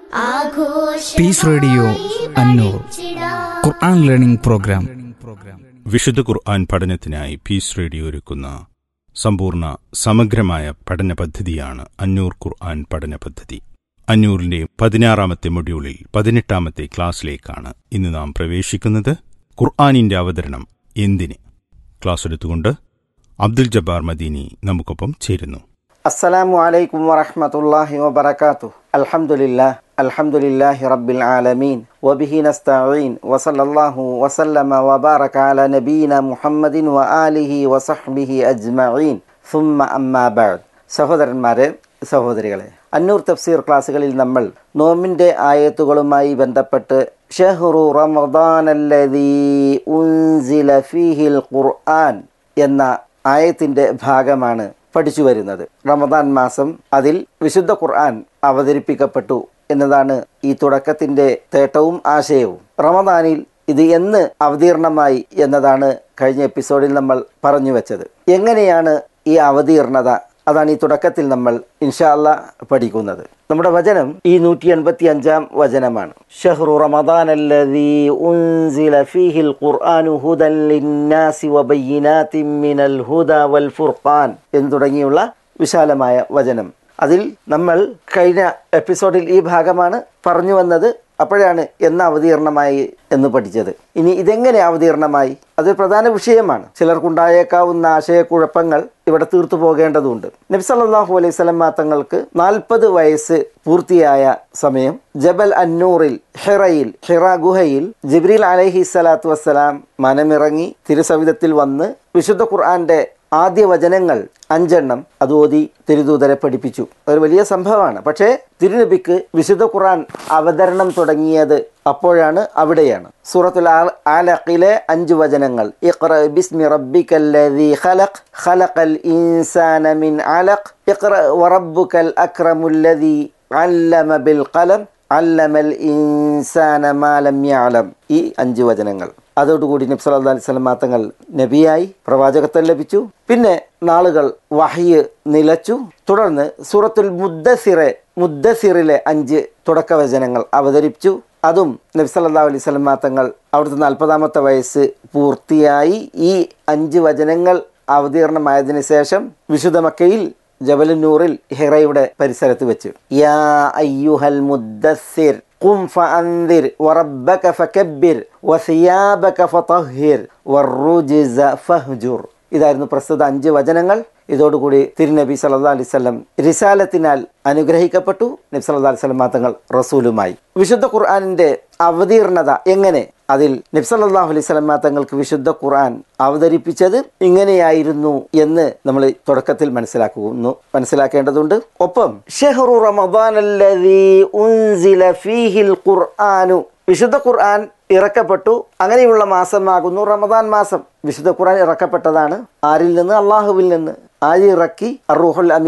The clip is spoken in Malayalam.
piece radio Annoor Quran learning program വിശുദ്ധ ഖുർആൻ പഠനത്തിനായി പീസ് റേഡിയോ ഒരുക്കുന്ന സമ്പൂർണ്ണ സമഗ്രമായ പഠന പദ്ധതിയാണ് അന്നൂർ ഖുർആൻ പഠന പദ്ധതി അന്നൂറിന്റെ പതിനാറാമത്തെ മൊഡ്യൂളിൽ പതിനെട്ടാമത്തെ ക്ലാസ്സിലേക്കാണ് ഇന്ന് നാം പ്രവേശിക്കുന്നത് ഖുർആാനിന്റെ അവതരണം എന്തിന് ക്ലാസ് എടുത്തുകൊണ്ട് അബ്ദുൽ ജബ്ബാർ മദീനി നമുക്കൊപ്പം ചേരുന്നു السلام عليكم ورحمة الله وبركاته الحمد لله الحمد لله رب العالمين وبه نستعين وصلى الله وسلم وبارك على نبينا محمد وآله وصحبه أجمعين ثم أما بعد സഹോദരന്മാരെ സഹോദരികളെ അന്നൂർ തഫ്സീർ ക്ലാസ്സുകളിൽ നമ്മൾ നോമിൻ്റെ ആയത്തുകളുമായി ബന്ധപ്പെട്ട് ഷഹ്റു റമദാനല്ലദീ ഉൻസില ഫീഹിൽ ഖുർആൻ എന്ന ആയത്തിൻ്റെ ഭാഗമാണ് പഠിച്ചു വരുന്നത് റമദാൻ മാസം അതിൽ വിശുദ്ധ ഖുർആൻ അവതരിപ്പിക്കപ്പെട്ടു എന്നതാണ് ഈ തുടക്കത്തിന്റെ തേട്ടവും ആശയവും റമദാനിൽ ഇത് എന്ന് അവതീർണമായി എന്നതാണ് കഴിഞ്ഞ എപ്പിസോഡിൽ നമ്മൾ പറഞ്ഞു വെച്ചത് എങ്ങനെയാണ് ഈ അവതീർണത അതാണ് ഈ തുടക്കത്തിൽ നമ്മൾ ഇൻഷാല്ല പഠിക്കുന്നത് നമ്മുടെ വചനം ഈ നൂറ്റി എൺപത്തി അഞ്ചാം വചനമാണ് ഷഹ്റു റമദാൻ ഉൻസില ഫീഹിൽ ഖുർആനു ഹുദൻ ലിന്നാസി വബയ്യിനാത്തിൻ മിനൽ ഹുദ വൽ ഫുർഖാൻ എന്ന് തുടങ്ങിയുള്ള വിശാലമായ വചനം അതിൽ നമ്മൾ കഴിഞ്ഞ എപ്പിസോഡിൽ ഈ ഭാഗമാണ് പറഞ്ഞു വന്നത് അപ്പോഴാണ് എന്ന് അവതീർണമായി എന്ന് പഠിച്ചത് ഇനി ഇതെങ്ങനെ അവതീർണമായി അതൊരു പ്രധാന വിഷയമാണ് ചിലർക്കുണ്ടായേക്കാവുന്ന ആശയക്കുഴപ്പങ്ങൾ ഇവിടെ തീർത്തു പോകേണ്ടതുണ്ട് നബ്സല്ലാഹു അലൈഹി സ്വലം തങ്ങൾക്ക് നാൽപ്പത് വയസ്സ് പൂർത്തിയായ സമയം ജബൽ അന്നൂറിൽ ഹിറയിൽ ഹിറ ഗുഹയിൽ ജിബ്രീൽ അലഹി സ്വലാത്തു വസ്സലാം മനമിറങ്ങി തിരുസവിധത്തിൽ വന്ന് വിശുദ്ധ ഖുർആന്റെ ആദ്യ വചനങ്ങൾ അഞ്ചെണ്ണം അത് ഓതി തിരുദൂതരെ പഠിപ്പിച്ചു അതൊരു വലിയ സംഭവമാണ് പക്ഷേ തിരുനബിക്ക് വിശുദ്ധ ഖുർആൻ അവതരണം തുടങ്ങിയത് അപ്പോഴാണ് അവിടെയാണ് സൂറത്തുൽ ആലഖിലെ അഞ്ച് വചനങ്ങൾ ഇഖ്റ ബിസ്മി റബ്ബിക്കല്ലദീ ഖലഖ് ഖലഖൽ ഇൻസാന മിൻ അലഖ് ഇഖ്റ വറബ്ബുക്കൽ അക്രമുല്ലദീ അല്ലമ ബിൽ ഖലം അല്ലമൽ ഇൻസാന മാലം യഅലം ഈ അഞ്ച് വചനങ്ങൾ അതോടുകൂടി നബി സല്ലല്ലാഹു അലൈഹി വസല്ലം തങ്ങൾ നബിയായി പ്രവാചകത്വം ലഭിച്ചു പിന്നെ നാളുകൾ വഹയ്യ് നിലച്ചു തുടർന്ന് സൂറത്തുൽ മുദ്ദസിറെ മുദ്ദസിറിലെ അഞ്ച് തുടക്കവചനങ്ങൾ അവതരിപ്പിച്ചു അതും നബി സല്ലല്ലാഹു അലൈഹി വസല്ലം തങ്ങൾ അവിടുത്തെ നാൽപ്പതാമത്തെ വയസ്സ് പൂർത്തിയായി ഈ അഞ്ച് വചനങ്ങൾ അവതീർണമായതിനു ശേഷം വിശുദ്ധ മക്കയിൽ ജബലുന്നൂറിൽ ഹിറയുടെ പരിസരത്ത് വെച്ച് യാ അയ്യുഹൽ മുദ്ദസിർ قم فأنذر وربك فكبر وثيابك فطهر والرجز فهجر ഇതായിരുന്നു പ്രസ്തുത അഞ്ച് വചനങ്ങൾ ഇതോടുകൂടി തിരുനബി സല്ലാ അലൈവല്ലം റിസാലത്തിനാൽ അനുഗ്രഹിക്കപ്പെട്ടു നബി സല്ലാ അലൈവല്ലം തങ്ങൾ റസൂലുമായി വിശുദ്ധ ഖുർആാനിന്റെ അവതീർണത എങ്ങനെ അതിൽ നബി സല്ലാഹു അലൈഹി സ്വലം തങ്ങൾക്ക് വിശുദ്ധ ഖുർആൻ അവതരിപ്പിച്ചത് ഇങ്ങനെയായിരുന്നു എന്ന് നമ്മൾ തുടക്കത്തിൽ മനസ്സിലാക്കുന്നു മനസ്സിലാക്കേണ്ടതുണ്ട് ഒപ്പം ഷെഹ്റു റമദാൻ ഉൻസില ഫീഹിൽ ഖുർആനു വിശുദ്ധ ഖുർആൻ ഇറക്കപ്പെട്ടു അങ്ങനെയുള്ള മാസമാകുന്നു റമദാൻ മാസം വിശുദ്ധ ഖുർആൻ ഇറക്കപ്പെട്ടതാണ് ആരിൽ നിന്ന് അള്ളാഹുവിൽ നിന്ന് ആര് ഇറക്കി അറുഹുൽ അമീൻ